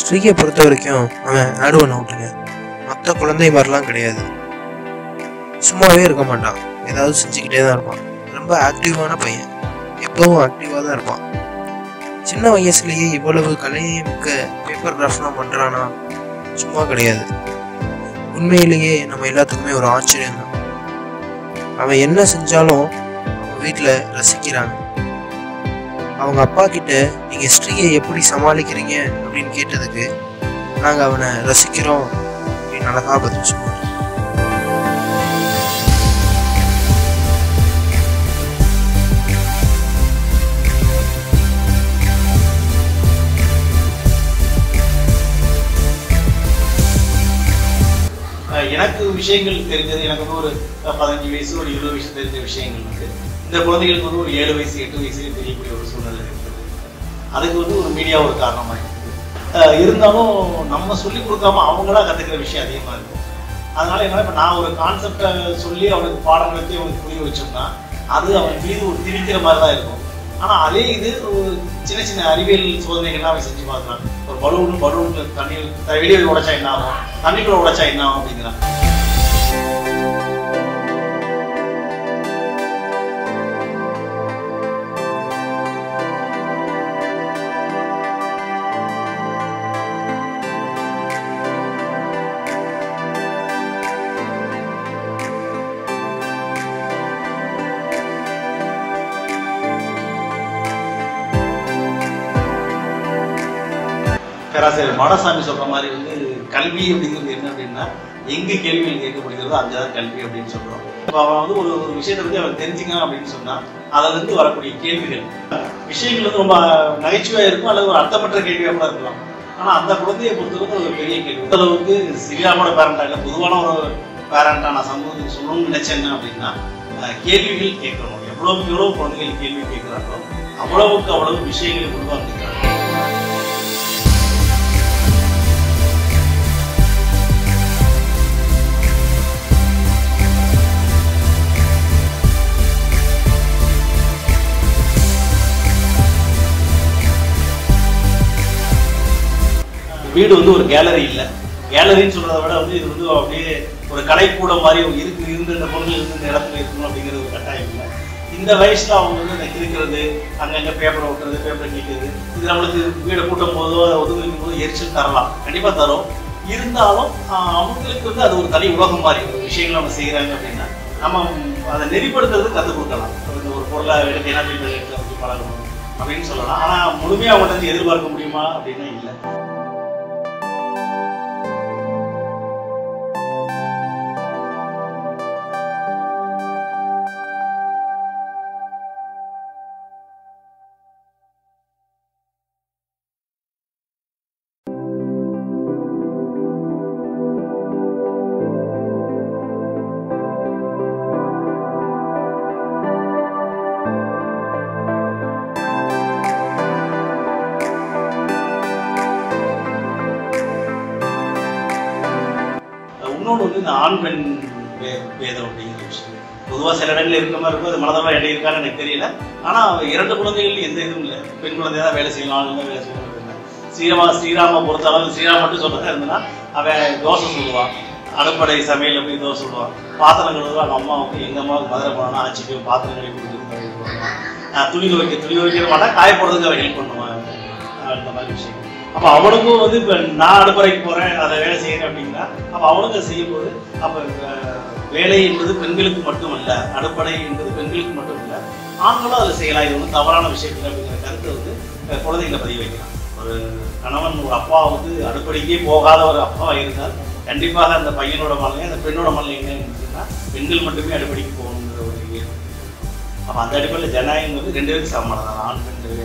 ஸ்ரீயை பொறுத்த வரைக்கும் அவன் ஆட் ஒன் அவுட்டுங்க மற்ற குழந்தை மாதிரிலாம் கிடையாது சும்மாவே இருக்க மாட்டான் ஏதாவது செஞ்சுக்கிட்டே தான் இருப்பான் ரொம்ப ஆக்டிவான பையன் எப்பவும் ஆக்டிவாக தான் இருப்பான் சின்ன வயசுலயே இவ்வளவு கலையை மிக்க பேப்பர் கிராஃப்ட்லாம் பண்ணுறானா சும்மா கிடையாது உண்மையிலேயே நம்ம எல்லாத்துக்குமே ஒரு ஆச்சரியம் தான் அவன் என்ன செஞ்சாலும் அவங்க வீட்டில் ரசிக்கிறாங்க அவங்க அப்பா கிட்ட நீங்கள் ஸ்ரீயை எப்படி சமாளிக்கிறீங்க அப்படின்னு கேட்டதுக்கு நாங்கள் அவனை ரசிக்கிறோம் அப்படின்னு அழகா பதில் சொன்னார் அஹ் எனக்கு விஷயங்கள் தெரிஞ்சது எனக்கு வந்து ஒரு அஹ், பதினஞ்சு வயசு ஒரு இருபது வயசு தெரிஞ்ச விஷயங்கள் வந்து இந்த குழந்தைகளுக்கு வந்து ஒரு ஏழு வயசு எட்டு வயசுல தெரியக்கூடிய ஒரு சூழ்நிலை இருக்குது அதுக்கு வந்து ஒரு மீடியா ஒரு காரணமாக இருக்குது அஹ், இருந்தாலும் நம்ம சொல்லி கொடுக்காம அவங்களா கற்றுக்கிற விஷயம் அதிகமாக இருக்கும் அதனால என்ன இப்போ நான் ஒரு கான்செப்டை சொல்லி அவனுக்கு பாடம் நடத்தி அவனுக்கு புரிய வச்சோம்னா அது அவன் மீது ஒரு திணிக்கிற மாதிரி தான் இருக்கும் ஆனால் அதே இது ஒரு சின்ன சின்ன அறிவியல் சோதனைகள்லாம் அவன் செஞ்சு பார்க்கலாம் ஒரு பலூன் பலூன் தண்ணி வெளியே உடைச்சா என்ன ஆகும் தண்ணிக்குள்ள உடைச்சா என்ன ஆகும் அப்படிங்கிறான் பேராசிரியர் மாடசாமி சொல்ற மாதிரி வந்து கல்வி அப்படிங்கிறது என்ன அப்படின்னா எங்க கேள்விகள் கேட்கப்படுகிறதோ அங்கதான் கல்வி அப்படின்னு சொல்றோம் இப்போ அவன் வந்து ஒரு ஒரு விஷயத்தை பத்தி அவன் தெரிஞ்சுக்கான் அப்படின்னு சொன்னா அதுல இருந்து வரக்கூடிய கேள்விகள் விஷயங்கள் வந்து ரொம்ப நகைச்சுவையா இருக்கும் அல்லது ஒரு அர்த்தமற்ற கேள்வியா கூட இருக்கலாம் ஆனா அந்த குழந்தையை பொறுத்தவரைக்கும் அது ஒரு பெரிய கேள்வி இந்த அளவுக்கு ஸ்ரீராமோட பேரண்டா இல்லை பொதுவான ஒரு பேரண்டா நான் சமூகத்துக்கு சொல்லணும்னு நினைச்சேன் அப்படின்னா அஹ், கேள்விகள் கேட்கணும் எவ்வளவுக்கு எவ்வளவு குழந்தைகள் கேள்வி கேட்கிறாங்களோ அவ்வளவுக்கு அவ்வளவு விஷயங்களை உருவாக்குகிறாங்க வீடு வந்து ஒரு கேலரி இல்லை கேலரின்னு சொல்றதை விட வந்து இது வந்து அப்படியே ஒரு கலைக்கூடம் மாதிரி இருக்கு இருந்து இந்த பொருள் இருந்து இந்த இடத்துல இருக்கணும் அப்படிங்கிறது ஒரு கட்டாயம் இல்லை இந்த வயசுல அவங்க வந்து இந்த கிறுக்கிறது அங்கங்க பேப்பரை ஒட்டுறது பேப்பரை கிழிக்கிறது இது நம்மளுக்கு வீடை கூட்டும் போதோ அதை ஒதுங்கி வைக்கும் போதோ எரிச்சல் தரலாம் கண்டிப்பா தரும் இருந்தாலும் ஆஹ், அவங்களுக்கு வந்து அது ஒரு தனி உலகம் மாதிரி ஒரு விஷயங்கள் நம்ம செய்யறாங்க அப்படின்னா நம்ம அதை நெறிப்படுத்துறது கற்றுக் கொடுக்கலாம் இந்த ஒரு பொருளை எடுத்து என்ன செய்யறது எடுத்து அப்படி பழகணும் அப்படின்னு சொல்லலாம் ஆனா முழுமையா அவங்கள்ட்ட இருந்து எதிர்பார்க்க முடியுமா அப்படின்னா இல்லை இன்னொன்று வந்து இந்த ஆண் பெண் வே- வேதம் அப்படிங்கிற விஷயம் பொதுவாக சில இடங்கள் இருக்க மாதிரி இருக்கும் அது மனதளவில் இடம் இருக்கான்னு எனக்கு தெரியல ஆனால் இரண்டு குழந்தைகள் எந்த இதுவும் இல்லை பெண் குழந்தை தான் வேலை செய்யணும் ஆண் தான் வேலை செய்யணும் அப்படின்னா. ஸ்ரீராமா ஸ்ரீராம பொறுத்த அளவு ஸ்ரீராம் மட்டும் சொல்றதா இருந்ததுன்னா அவன் தோசை சுடுவான் அடுப்படை சமையல்ல போய் தோசை சுடுவான் பாத்திரம் கழுவுறது அவங்க அம்மாவுக்கு எங்க அம்மாவுக்கு மதுரை போனா ஆச்சு போய் பாத்திரம் கழுவி கொடுத்துருக்காங்க துணி துவைக்க துணி துவைக்கிற மாட்டான் காய போடுறதுக்கு அவன் ஹெல்ப் பண்ணுவான் அந்த மாதிரி விஷயம் அப்ப அவனுக்கும் வந்து இப்ப நான் அடுப்பறைக்கு போறேன் அதை வேலை செய்யறேன் அப்படின்னா அப்ப அவனுக்கு அதை செய்யும் போது அப்ப அஹ், வேலை என்பது பெண்களுக்கு மட்டுமல்ல அடுப்படை என்பது பெண்களுக்கு மட்டும் இல்ல ஆண்களும் அதை செய்யலாம் இது ஒன்றும் தவறான விஷயம் இல்லை அப்படிங்கிற கருத்தை வந்து அஹ், குழந்தைகளை பதிவு வைக்கலாம் ஒரு கணவன் ஒரு அப்பா வந்து அடுப்படைக்கே போகாத ஒரு அப்பா இருந்தால் கண்டிப்பாக அந்த பையனோட மனநிலை அந்த பெண்ணோட மனநிலை என்ன இருந்துச்சுன்னா பெண்கள் மட்டுமே அடுப்படைக்கு போகணுங்கிற ஒரு இயல்பு அப்ப அந்த அடிப்படையில் ஜனநாயகம் வந்து ரெண்டு பேருக்கு சமமானது ஆண் பெண்